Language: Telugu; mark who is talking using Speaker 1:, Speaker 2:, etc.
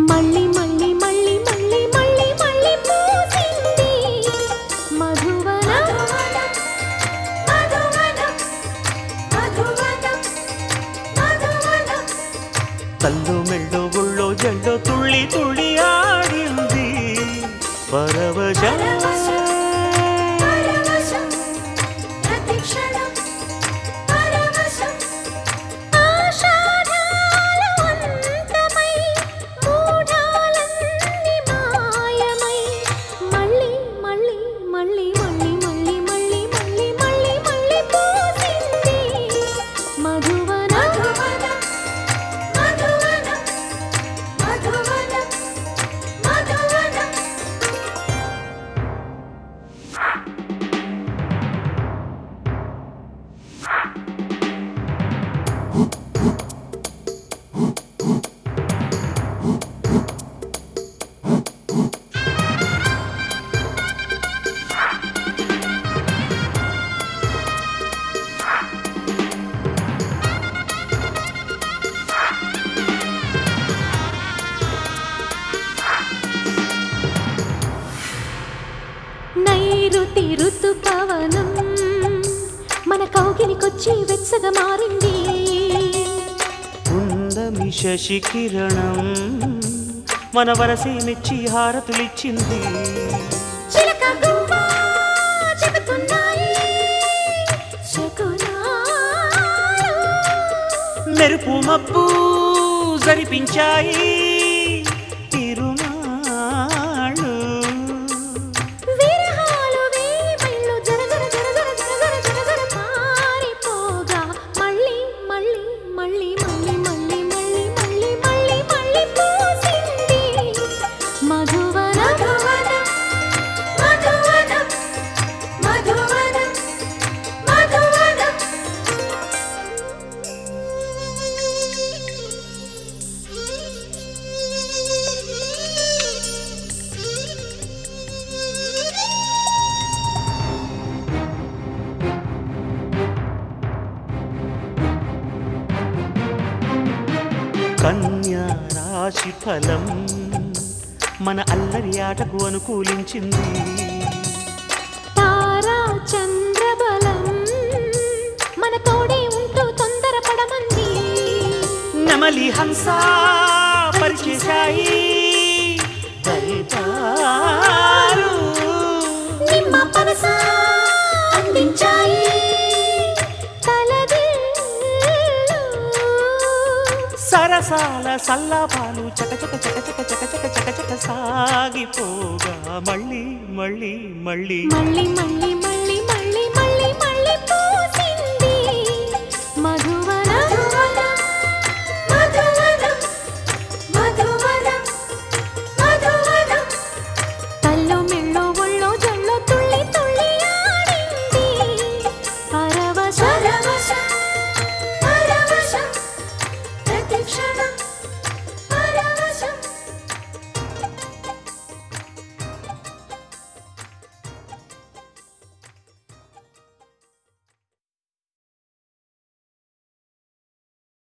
Speaker 1: మళ్ళీ మళ్ళీ మళ్ళీ మళ్ళీ మళ్ళీ మళ్ళీ పూసింది మధువనం మధువనం మధువనం మధువనం
Speaker 2: కళ్ళు మెళ్ళు గుళ్ళో జల్లో తుళ్ళి తుళ్ళి ఆడింది పరవశం
Speaker 1: పరవశం ప్రతిక్షణం పరవశం ఆషాఢాలు అంతమై మూఢాలన్నీ మాయమై మళ్ళీ మళ్ళీ మళ్ళీ మళ్ళీ మళ్ళీ మళ్ళీ మళ్ళీ మళ్ళీ మళ్ళీ పూసింది మధువనం మధువనం మధువనం మధువనం నైరుతి ఋతుపవనం మన కౌగిలికొచ్చి వెచ్చగా మారింది
Speaker 2: ఉందమి శశి కిరణం మన వరసే మెచ్చి హారతులిచ్చింది
Speaker 1: చిలక గువ్వ చెబుతున్నాయి శకునాలు.
Speaker 2: మెరుపు మబ్బు జరిపించాయి తిరునాళ్ళు
Speaker 1: విరహాలు వేమైళ్ళు జరజర జరజర జరజర జరజర పారిపోగా మళ్ళీ మళ్ళీ మళ్ళీ మళ్ళీ మళ్ళీ మళ్ళీ మళ్ళీ మళ్ళీ మళ్ళీ పూసింది మధువనం మధువనం మధువనం మధువనం
Speaker 2: కన్యా రాశి ఫలం మన అల్లరి ఆటకు అనుకూలించింది
Speaker 1: తారా చంద్రబలం మన తోడే ఉంటూ తొందరపడమంది
Speaker 2: నెమలి హంస పరిచేశాయి దైతాలు.
Speaker 1: నిమ్మ పనస అందించాయి తలదిల్లు.
Speaker 2: సరసాల సల్లాపాలు చక చక చక చక చక చక చక చక సాగిపోగా మళ్ళీ మళ్ళీ మళ్ళీ
Speaker 1: మళ్ళీ మళ్ళీ మళ్ళీ